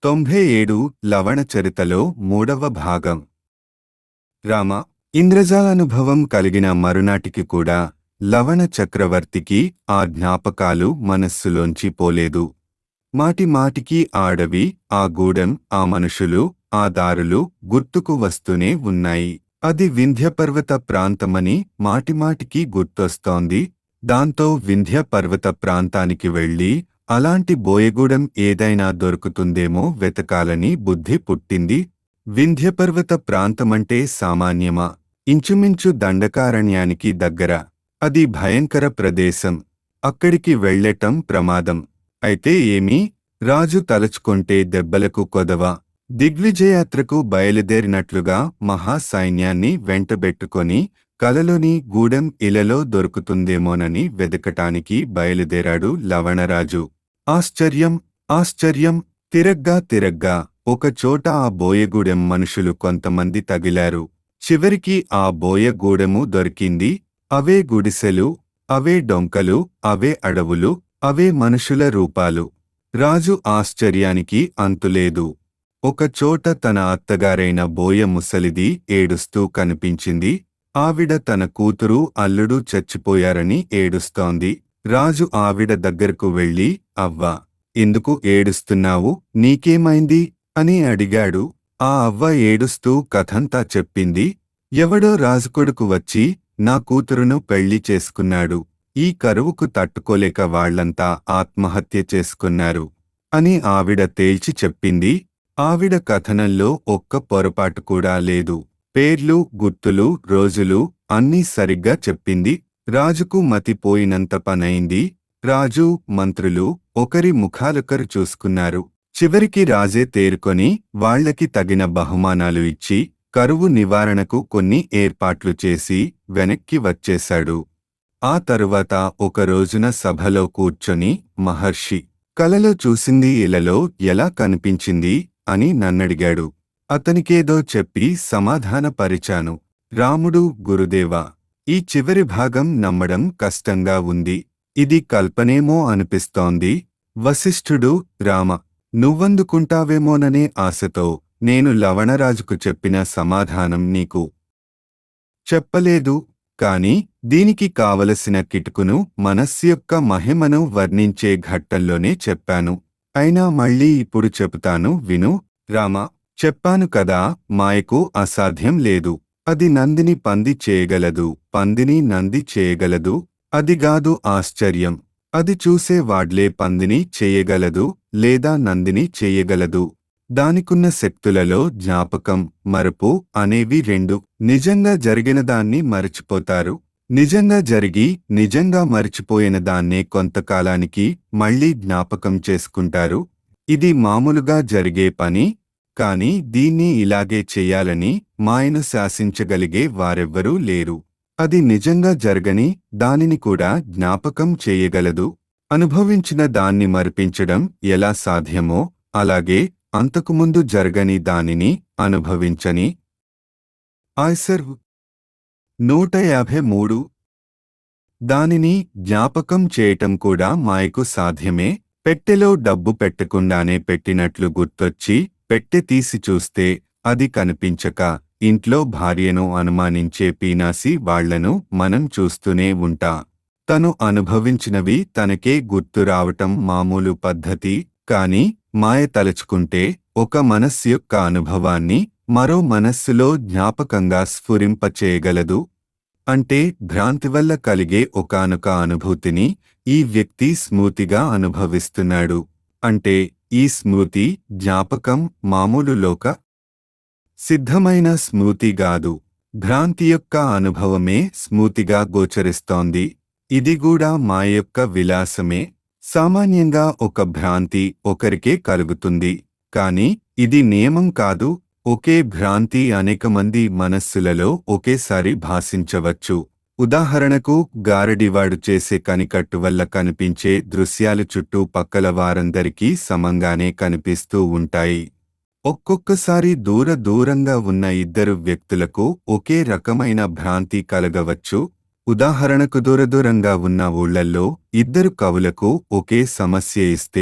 తొంభై ఏడు లవణ చరితలో మూడవ భాగం రామ ఇంద్రజానుభవం కలిగిన మరునాటికి కూడా లవణ చక్రవర్తికి ఆ జ్ఞాపకాలు మనస్సులోంచి పోలేదు మాటి మాటికి ఆ అడవి ఆ గూడెం ఆ మనుషులు ఆ దారులు గుర్తుకు వస్తూనే ఉన్నాయి అది వింధ్యపర్వత ప్రాంతమని మాటిమాటికి గుర్తొస్తోంది దాంతో వింధ్య పర్వత ప్రాంతానికి వెళ్ళి అలాంటి బోయగూడెం ఏదైనా దొరుకుతుందేమో వెతకాలని బుద్ధి పుట్టింది వింధ్యపర్వత ప్రాంతమంటే సామాన్యమా ఇంచుమించు దండకారణ్యానికి దగ్గర అది భయంకర ప్రదేశం అక్కడికి వెళ్ళటం ప్రమాదం అయితే ఏమీ రాజు తలచుకుంటే దెబ్బలకు కొదవ దిగ్విజయాత్రకు బయలుదేరినట్లుగా మహాసైన్యాన్ని వెంటబెట్టుకొని కలలోని గూడెం ఇలలో దొరుకుతుందేమోనని వెదకటానికి బయలుదేరాడు లవణరాజు ఆశ్చర్యం ఆశ్చర్యం తిరగ్గా తిరగ్గా ఒకచోట ఆ బోయగూడెం మనుషులు కొంతమంది తగిలారు చివరికి ఆ బోయగూడెము దొరికింది అవే గుడిసెలు అవే డొంకలు అవే అడవులు అవే మనుషుల రూపాలు రాజు ఆశ్చర్యానికి అంతులేదు ఒకచోట తన అత్తగారైన బోయ ముసలిది ఏడుస్తూ కనిపించింది ఆవిడ తన కూతురు అల్లుడు చచ్చిపోయారని ఏడుస్తోంది రాజు ఆవిడ దగ్గరకు వెళ్ళి అవ్వ ఎందుకు ఏడుస్తున్నావు నీకేమైంది అని అడిగాడు ఆ అవ్వ ఏడుస్తూ కథంతా చెప్పింది ఎవడో రాజుకొడుకు వచ్చి నా కూతురును పెళ్లి చేసుకున్నాడు ఈ కరువుకు తట్టుకోలేక వాళ్లంతా ఆత్మహత్య చేసుకున్నారు అని ఆవిడ తేల్చి చెప్పింది ఆవిడ కథనంలో ఒక్క పొరపాటు కూడా లేదు పేర్లు గుర్తులు రోజులు అన్నీ సరిగ్గా చెప్పింది రాజుకు మతిపోయినంత పనైంది రాజు మంత్రులు ఒకరి ముఖాలొకరు చూసుకున్నారు చివరికి రాజే తేరుకొని వాళ్లకి తగిన బహుమానాలు ఇచ్చి కరువు నివారణకు కొన్ని ఏర్పాట్లు చేసి వెనక్కి వచ్చేశాడు ఆ తరువాత ఒక రోజున సభలో కూర్చొని మహర్షి కలలో చూసింది ఇలలో ఎలా కనిపించింది అని నన్నడిగాడు అతనికేదో చెప్పి సమాధానపరిచాను రాముడు గురుదేవా ఈ చివరి భాగం నమ్మడం కష్టంగా ఉంది ఇది కల్పనేమో అనిపిస్తోంది వశిష్ఠుడు రామ నువ్వందుకుంటావేమోననే ఆశతో నేను లవణరాజుకు చెప్పిన సమాధానం నీకు చెప్పలేదు కాని దీనికి కావలసిన కిటుకును మనస్సు యొక్క మహిమను వర్ణించే ఘట్టంలోనే చెప్పాను అయినా మళ్ళీ ఇప్పుడు చెబుతాను విను రామ చెప్పాను కదా మాయకు అసాధ్యం లేదు అది నందిని పంది చేయగలదు పందిని నంది చేయగలదు అదిగాదు ఆశ్చర్యం అది చూసే వాడ్లే పందిని చేయగలదు లేదా నందిని చేయగలదు దానికున్న శక్తులలో జ్ఞాపకం మరపు అనేవి రెండు నిజంగా జరిగిన దాన్ని మరచిపోతారు నిజంగా జరిగి నిజంగా మరిచిపోయిన దాన్నే కొంతకాలానికి మళ్లీ జ్ఞాపకం చేసుకుంటారు ఇది మామూలుగా జరిగే పని కాని దీన్ని ఇలాగే చెయ్యాలని మాయను శాసించగలిగే వారెవ్వరూ లేరు అది నిజంగా జరగని దానిని కూడా జ్ఞాపకం చేయగలదు అనుభవించిన దాన్ని మరిపించడం ఎలా సాధ్యమో అలాగే అంతకుముందు జరగని దానిని అనుభవించని ఆయ్సర్ నూట యాభై మూడు దానిని జ్ఞాపకం చేయటం కూడా మాయకు సాధ్యమే పెట్టెలో డబ్బు పెట్టకుండానే పెట్టినట్లు గుర్తొచ్చి పెట్టె తీసి చూస్తే అది కనిపించక ఇంట్లో భార్యను అనుమానించే పీనాసి వాళ్లను మనం చూస్తూనే ఉంటా తను అనుభవించినవి తనకే గుర్తు రావటం మామూలు పద్ధతి కాని మాయ తలుచుకుంటే ఒక మనస్సు యొక్క అనుభవాన్ని మరో మనస్సులో జ్ఞాపకంగా స్ఫురింపచేయగలదు అంటే భ్రాంతి వల్ల కలిగే ఒకానొక అనుభూతిని ఈ వ్యక్తి స్మృతిగా అనుభవిస్తున్నాడు అంటే ఈ స్మృతి జ్ఞాపకం మామూలు లోక సిద్ధమైన స్మృతిగాదు భ్రాంతి యొక్క అనుభవమే స్మృతిగా గోచరిస్తోంది ఇది కూడా మా యొక్క విలాసమే సామాన్యంగా ఒక భ్రాంతి ఒకరికే కలుగుతుంది కాని ఇది నియమం కాదు ఒకే భ్రాంతి అనేక మంది మనస్సులలో ఒకేసారి భాషించవచ్చు ఉదాహరణకు గారడివాడు చేసే కనికట్టు వల్ల కనిపించే దృశ్యాలు చుట్టూ పక్కల వారందరికీ సమంగానే కనిపిస్తూ ఉంటాయి ఒక్కొక్కసారి దూర దూరంగా ఉన్న ఇద్దరు వ్యక్తులకు ఒకే రకమైన భ్రాంతి కలగవచ్చు ఉదాహరణకు దూరదూరంగా ఉన్న ఊళ్లల్లో ఇద్దరు కవులకు ఒకే సమస్య ఇస్తే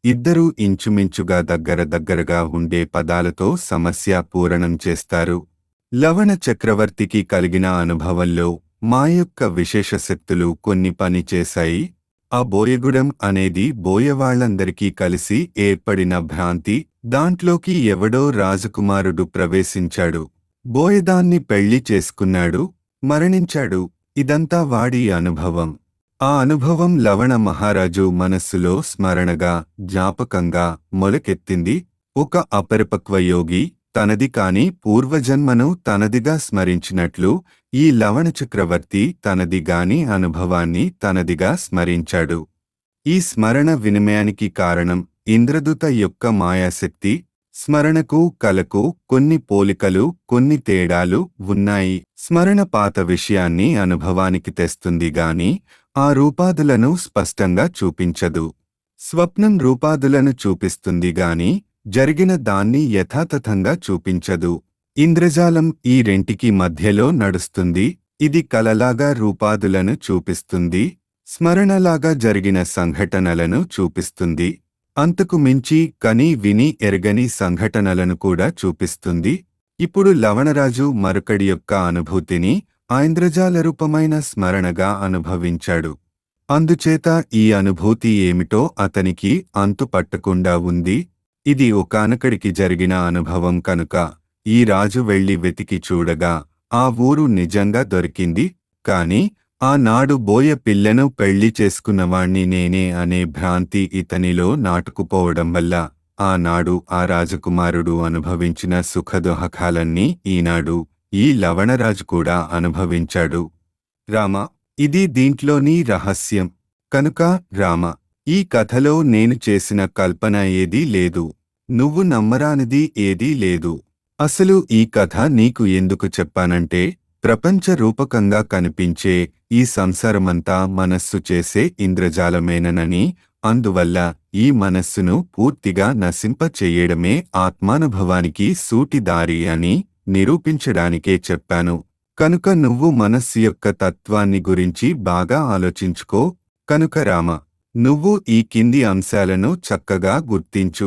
ఇద్దరూ ఇంచుమించుగా దగ్గర దగ్గరగా ఉండే పదాలతో సమస్య పూరణం చేస్తారు లవణ చక్రవర్తికి కలిగిన అనుభవంలో మా యొక్క విశేష శక్తులు కొన్ని పని చేశాయి ఆ బోయగుడం అనేది బోయవాళ్లందరికీ కలిసి ఏర్పడిన భ్రాంతి దాంట్లోకి ఎవడో రాజకుమారుడు ప్రవేశించాడు బోయదాన్ని పెళ్లి చేసుకున్నాడు మరణించాడు ఇదంతా వాడి అనుభవం ఆ అనుభవం లవణ మహారాజు మనస్సులో స్మరణగా జ్ఞాపకంగా మొలకెత్తింది ఒక అపరిపక్వ యోగి తనది కాని పూర్వజన్మను తనదిగా స్మరించినట్లు ఈ లవణ చక్రవర్తి తనది గాని అనుభవాన్ని తనదిగా స్మరించాడు ఈ స్మరణ వినిమయానికి కారణం ఇంద్రదుత యొక్క మాయాశక్తి స్మరణకు కలకు కొన్ని పోలికలు కొన్ని తేడాలు ఉన్నాయి స్మరణ పాత విషయాన్ని అనుభవానికి తెస్తుంది గాని ఆ రూపాదులను స్పష్టంగా చూపించదు స్వప్నం రూపాదులను చూపిస్తుంది గాని జరిగిన దాన్ని యథాతథంగా చూపించదు ఇంద్రజాలం ఈ రెంటికి మధ్యలో నడుస్తుంది ఇది కలలాగా రూపాదులను చూపిస్తుంది స్మరణలాగా జరిగిన సంఘటనలను చూపిస్తుంది అంతకు మించి కని విని ఎరగని సంఘటనలను కూడా చూపిస్తుంది ఇప్పుడు లవణరాజు మరొకడి యొక్క అనుభూతిని ఆయింద్రజాల రూపమైన స్మరణగా అనుభవించాడు అందుచేత ఈ అనుభూతి ఏమిటో అతనికి అంతు పట్టకుండా ఉంది ఇది ఒకానకడికి జరిగిన అనుభవం కనుక ఈ రాజు వెళ్లి వెతికి చూడగా ఆ ఊరు నిజంగా దొరికింది కాని ఆనాడు బోయ పిల్లను పెళ్లి చేసుకున్నవాణ్ణి నేనే అనే భ్రాంతి ఇతనిలో నాటుకుపోవడం వల్ల ఆనాడు ఆ రాజకుమారుడు అనుభవించిన సుఖదుహకాలన్నీ ఈనాడు ఈ లవణరాజు కూడా అనుభవించాడు రామ ఇది దీంట్లోని రహస్యం కనుక రామ ఈ కథలో నేను చేసిన కల్పన ఏదీ లేదు నువ్వు నమ్మరానిది ఏదీ లేదు అసలు ఈ కథ నీకు ఎందుకు చెప్పానంటే ప్రపంచ రూపకంగా కనిపించే ఈ సంసారమంతా మనస్సు చేసే ఇంద్రజాలమేనని అందువల్ల ఈ మనస్సును పూర్తిగా నశింపచెయ్యడమే ఆత్మానుభవానికి సూటిదారి అని నిరూపించడానికే చెప్పాను కనుక నువ్వు మనస్సు యొక్క తత్వాన్ని గురించి బాగా ఆలోచించుకో కనుక రామ నువ్వు ఈ కింది అంశాలను చక్కగా గుర్తించు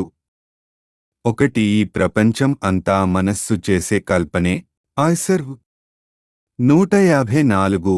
ఒకటి ఈ ప్రపంచం అంతా మనస్సు చేసే కల్పనే ఆయ్సర్ నూట యాభై నాలుగు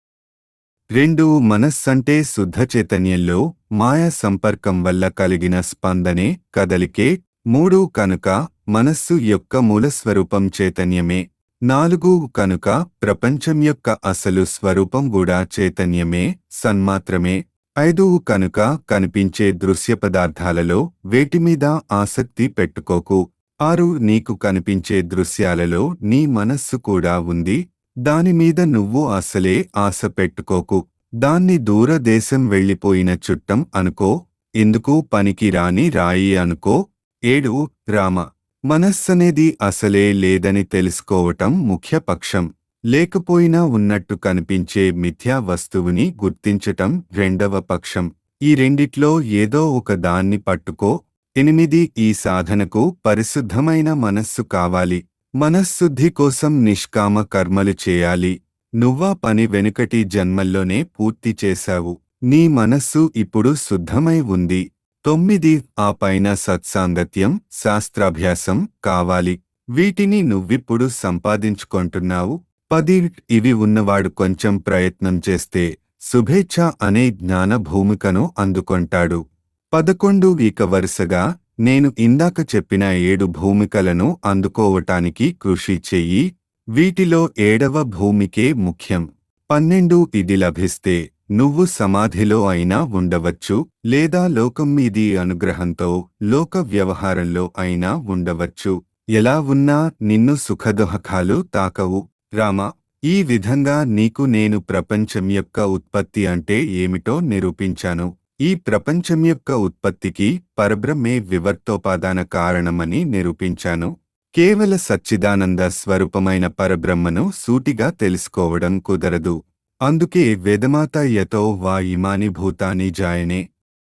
రెండు మనస్సంటే శుద్ధ చైతన్యంలో మాయా సంపర్కం వల్ల కలిగిన స్పందనే కదలికే మూడు కనుక మనస్సు యొక్క మూలస్వరూపం చైతన్యమే నాలుగు కనుక ప్రపంచం యొక్క అసలు స్వరూపం కూడా చైతన్యమే సన్మాత్రమే ఐదు కనుక కనిపించే దృశ్య పదార్థాలలో వేటిమీద ఆసక్తి పెట్టుకోకు ఆరు నీకు కనిపించే దృశ్యాలలో నీ మనస్సు కూడా ఉంది దానిమీద నువ్వు అసలే ఆశ పెట్టుకోకు దాన్ని దూరదేశం వెళ్ళిపోయిన చుట్టం అనుకో ఎందుకు పనికి రాని రాయి అనుకో ఏడు రామ మనస్సనేది అసలే లేదని తెలుసుకోవటం ముఖ్య పక్షం లేకపోయినా ఉన్నట్టు కనిపించే మిథ్యా వస్తువుని గుర్తించటం రెండవ పక్షం ఈ రెండిట్లో ఏదో ఒక దాన్ని పట్టుకో ఎనిమిది ఈ సాధనకు పరిశుద్ధమైన మనస్సు కావాలి మనశ్శుద్ధి కోసం నిష్కామ కర్మలు చేయాలి నువ్వా పని వెనుకటి జన్మల్లోనే పూర్తి చేశావు నీ మనస్సు ఇప్పుడు శుద్ధమై ఉంది తొమ్మిది ఆ పైన సత్సాంగత్యం శాస్త్రాభ్యాసం కావాలి వీటిని నువ్విప్పుడు సంపాదించుకుంటున్నావు పది ఇవి ఉన్నవాడు కొంచెం ప్రయత్నం చేస్తే శుభేచ్ఛ అనే జ్ఞాన భూమికను అందుకొంటాడు పదకొండు ఇక వరుసగా నేను ఇందాక చెప్పిన ఏడు భూమికలను అందుకోవటానికి కృషి చెయ్యి వీటిలో ఏడవ భూమికే ముఖ్యం పన్నెండు ఇది లభిస్తే నువ్వు సమాధిలో అయినా ఉండవచ్చు లేదా లోకం మీది అనుగ్రహంతో లోక వ్యవహారంలో అయినా ఉండవచ్చు ఎలా ఉన్నా నిన్ను సుఖదుహకాలు తాకవు రామ ఈ విధంగా నీకు నేను ప్రపంచం యొక్క ఉత్పత్తి అంటే ఏమిటో నిరూపించాను ఈ ప్రపంచం యొక్క ఉత్పత్తికి పరబ్రహ్మే వివర్తోపాదాన కారణమని నిరూపించాను కేవల సచ్చిదానంద స్వరూపమైన పరబ్రహ్మను సూటిగా తెలుసుకోవడం కుదరదు అందుకే వేదమాత యతో వా ఇమాని భూతాని జాయనే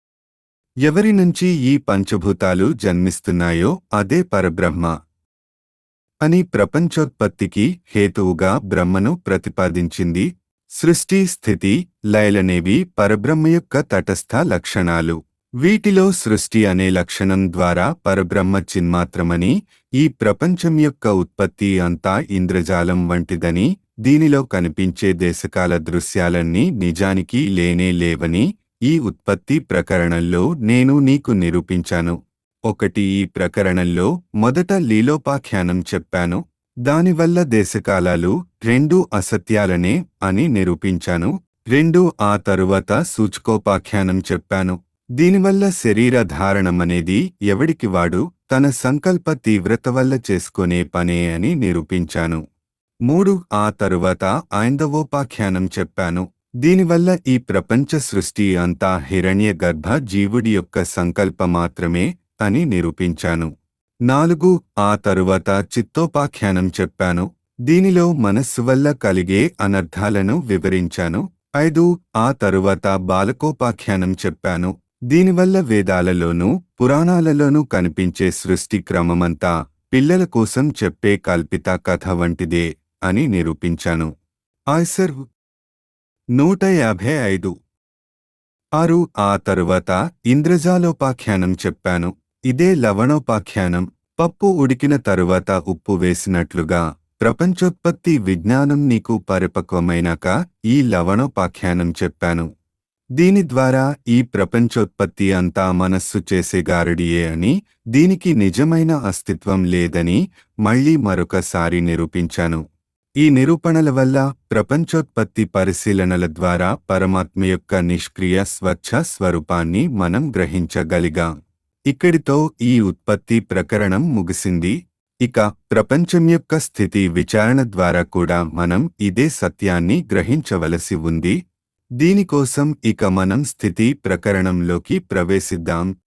ఎవరి నుంచి ఈ పంచభూతాలు జన్మిస్తున్నాయో అదే పరబ్రహ్మ అని ప్రపంచోత్పత్తికి హేతువుగా బ్రహ్మను ప్రతిపాదించింది సృష్టి స్థితి లయలనేవి పరబ్రహ్మ యొక్క తటస్థ లక్షణాలు వీటిలో సృష్టి అనే లక్షణం ద్వారా పరబ్రహ్మ చిన్మాత్రమని ఈ ప్రపంచం యొక్క ఉత్పత్తి అంతా ఇంద్రజాలం వంటిదని దీనిలో కనిపించే దేశకాల దృశ్యాలన్నీ నిజానికి లేనే లేవని ఈ ఉత్పత్తి ప్రకరణంలో నేను నీకు నిరూపించాను ఒకటి ఈ ప్రకరణంలో మొదట లీలోపాఖ్యానం చెప్పాను దానివల్ల దేశకాలాలు రెండు అసత్యాలనే అని నిరూపించాను రెండు ఆ తరువాత సూచకోపాఖ్యానం చెప్పాను దీనివల్ల శరీర ధారణమనేది ఎవడికి వాడు తన సంకల్ప తీవ్రత వల్ల చేసుకునే పనే అని నిరూపించాను మూడు ఆ తరువాత ఐందవోపాఖ్యానం చెప్పాను దీనివల్ల ఈ ప్రపంచ సృష్టి అంతా హిరణ్య గర్భ జీవుడి యొక్క సంకల్ప మాత్రమే అని నిరూపించాను నాలుగు ఆ తరువాత చిత్తోపాఖ్యానం చెప్పాను దీనిలో మనస్సు వల్ల కలిగే అనర్థాలను వివరించాను ఐదు ఆ తరువాత బాలకోపాఖ్యానం చెప్పాను దీనివల్ల వేదాలలోనూ పురాణాలలోనూ కనిపించే సృష్టి క్రమమంతా పిల్లల కోసం చెప్పే కల్పిత కథ వంటిదే అని నిరూపించాను ఆయ్సర్ నూట యాభై ఐదు ఆరు ఆ తరువాత ఇంద్రజాలోపాఖ్యానం చెప్పాను ఇదే లవణోపాఖ్యానం పప్పు ఉడికిన తరువాత ఉప్పు వేసినట్లుగా ప్రపంచోత్పత్తి విజ్ఞానం నీకు పరిపక్వమైనాక ఈ లవణోపాఖ్యానం చెప్పాను దీని ద్వారా ఈ ప్రపంచోత్పత్తి అంతా మనస్సు చేసే గారడియే అని దీనికి నిజమైన అస్తిత్వం లేదని మళ్ళీ మరొకసారి నిరూపించాను ఈ నిరూపణల వల్ల ప్రపంచోత్పత్తి పరిశీలనల ద్వారా పరమాత్మ యొక్క నిష్క్రియ స్వచ్ఛ స్వరూపాన్ని మనం గ్రహించగలిగాం ఇక్కడితో ఈ ఉత్పత్తి ప్రకరణం ముగిసింది ఇక ప్రపంచం యొక్క స్థితి విచారణ ద్వారా కూడా మనం ఇదే సత్యాన్ని గ్రహించవలసి ఉంది దీనికోసం ఇక మనం స్థితి ప్రకరణంలోకి ప్రవేశిద్దాం